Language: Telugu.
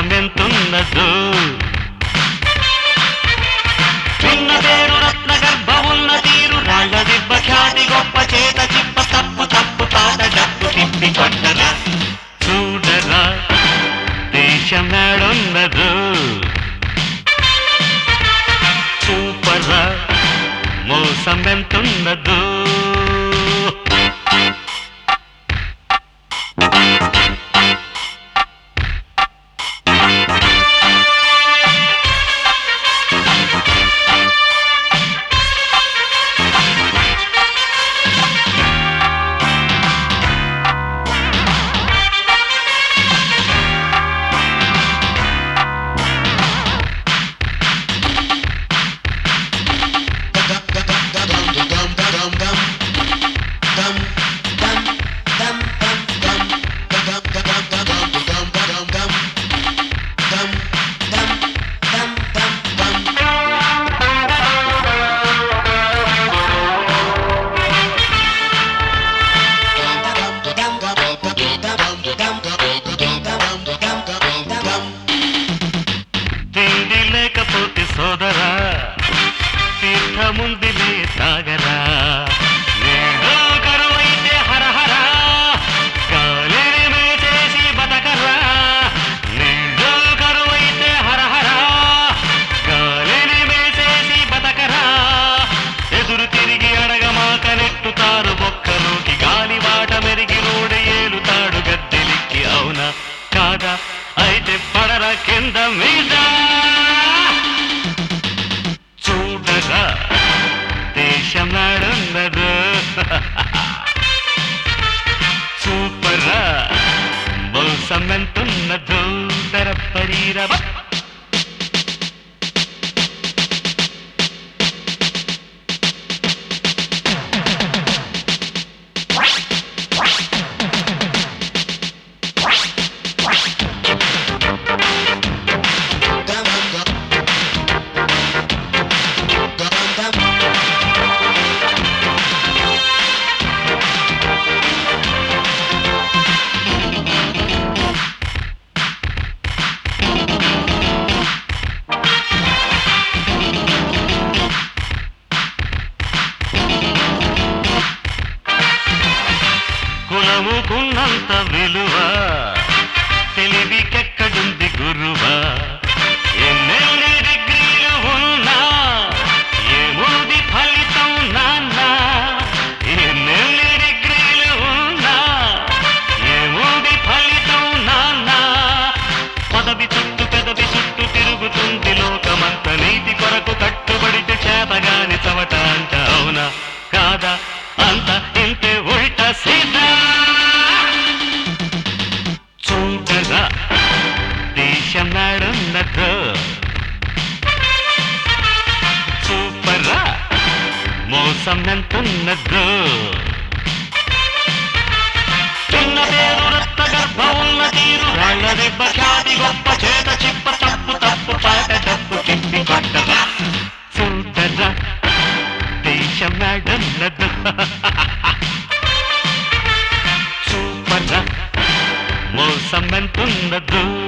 మోసం ఎంతున్నదో చిన్న పేరు రత్న గర్భమున్న తీరు రాళ్ళ దిబ్బ ఖ్యాతి గొప్ప చేత చిప్ప తప్పు తప్పు తాట డప్పు తిప్పి కొట్టరా చూడరా దేశం నాడున్నదు చూపరా మోసం ఎంతున్నదో తిండి లేకపోతే సోదరా తీర్థముందిలే తాగరా నీడు కరువైతే హరహరా గాలిని మేచేసి బతకరా నీడు కరువైతే హరహరా గాలిని మేచేసి బతకరా ఎదురు తిరిగి అడగమాక నెట్టుతారు బొక్కలోకి గాలి వాట మెరిగి రోడి ఏలుతాడు గద్దెలిక్కి అవునా కాదా అయితే పడర కింద మీద చూడగా దేశం నాడున్నదు సూపరా మోసం ఎంతున్నదో ధర పరీరవ కులముకున్నంత విలువ తెలివికెక్కడుంది గురువా ఎన్నెన్ని డిగ్రీలు ఉన్నా ఏముంది ఫలితం నాన్న ఎన్నెన్ని డిగ్రీలు ఉన్నా ఏముంది ఫలితం నాన్న పదవి చుట్టూ పెదవి చుట్టూ తిరుగుతుంది లోకమంత నీతి కొరకు కట్టుబడితే చేతగాని చవట అంట అవునా కాదా అంత ఇంతే ఉల్ట సీదా చూడగా దేశం నాడున్నదో సూపరా మోసం ఎంతున్నదో చిన్న పేరు రత్న గర్భమున్న తీరు రాళ్ళ దెబ్బ ఖ్యాతి గొప్ప చేత చిప్ప తప్పు తప్పు పాట తప్పు తిప్పి కొట్టరా చూడరా దేశం నాడున్నదు సూపరా మోసం ఎంతున్నదో